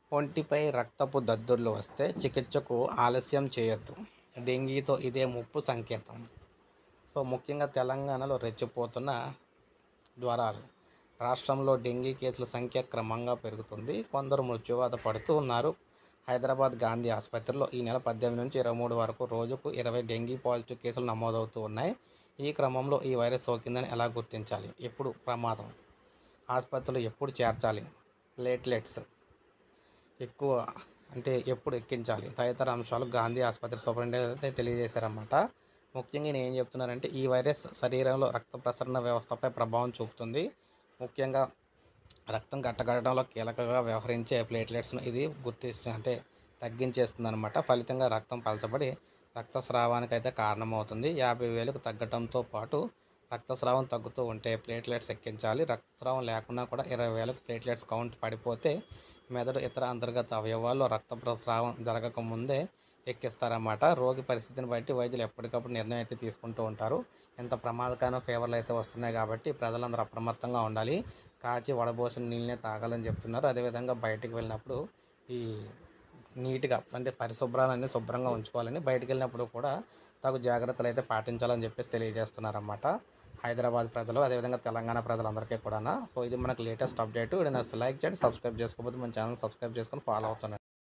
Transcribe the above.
ఒంటిపై రక్తపు దద్దుర్లు వస్తే చికిత్సకు ఆలస్యం చేయొద్దు డెంగీతో ఇదే ముప్పు సంకేతం సో ముఖ్యంగా తెలంగాణలో రెచ్చిపోతున్న జ్వరాలు రాష్ట్రంలో డెంగీ కేసుల సంఖ్య క్రమంగా పెరుగుతుంది కొందరు మృత్యువాత పడుతూ ఉన్నారు హైదరాబాద్ గాంధీ ఆసుపత్రిలో ఈ నెల పద్దెనిమిది నుంచి ఇరవై మూడు వరకు రోజుకు ఇరవై డెంగీ పాజిటివ్ కేసులు నమోదవుతూ ఉన్నాయి ఈ క్రమంలో ఈ వైరస్ సోకిందని ఎలా గుర్తించాలి ఎప్పుడు ప్రమాదం ఆసుపత్రిలో ఎప్పుడు చేర్చాలి ప్లేట్లెట్స్ ఎక్కువ అంటే ఎప్పుడు ఎక్కించాలి తదితర అంశాలు గాంధీ ఆసుపత్రి సూపరింటెండెంట్ అయితే తెలియజేశారన్నమాట ముఖ్యంగా నేను ఏం చెప్తున్నానంటే ఈ వైరస్ శరీరంలో రక్త ప్రసరణ వ్యవస్థపై ప్రభావం చూపుతుంది ముఖ్యంగా రక్తం కట్టగట్టడంలో కీలకంగా వ్యవహరించే ప్లేట్లెట్స్ను ఇది గుర్తిస్తుంది అంటే తగ్గించేస్తుంది అనమాట ఫలితంగా రక్తం పలచబడి రక్తస్రావానికి అయితే కారణమవుతుంది యాభై వేలకు తగ్గడంతో పాటు రక్తస్రావం తగ్గుతూ ఉంటే ప్లేట్లెట్స్ ఎక్కించాలి రక్తస్రావం లేకున్నా కూడా ఇరవై వేలకు ప్లేట్లెట్స్ కౌంట్ పడిపోతే మెదడు ఇతర అంతర్గత అవయవాల్లో రక్త ప్రస్రావం జరగక ముందే ఎక్కిస్తారన్నమాట రోగి పరిస్థితిని బట్టి వైద్యులు ఎప్పటికప్పుడు నిర్ణయం అయితే తీసుకుంటూ ఉంటారు ఎంత ప్రమాదకరమైన ఫీవర్లు అయితే వస్తున్నాయి కాబట్టి ప్రజలందరూ అప్రమత్తంగా ఉండాలి కాచి వడబోసిన నీళ్ళనే తాగాలని చెప్తున్నారు అదేవిధంగా బయటికి వెళ్ళినప్పుడు ఈ నీట్గా అంటే పరిశుభ్రాలన్నీ శుభ్రంగా ఉంచుకోవాలని బయటికి వెళ్ళినప్పుడు కూడా తగు జాగ్రత్తలు అయితే పాటించాలని చెప్పేసి తెలియజేస్తున్నారన్నమాట హైదరాబాద్ ప్రజలు అదేవిధంగా తెలంగాణ ప్రజలందరికీ కూడా సో ఇది మనకు లేటెస్ట్ అప్డేట్ ఇది నాకు లైక్ చేయండి సబ్స్క్రైబ్ చేసుకోకపోతే మన ఛానల్ సబ్స్క్రైబ్ చేసుకొని ఫాలో అవుతున్నాను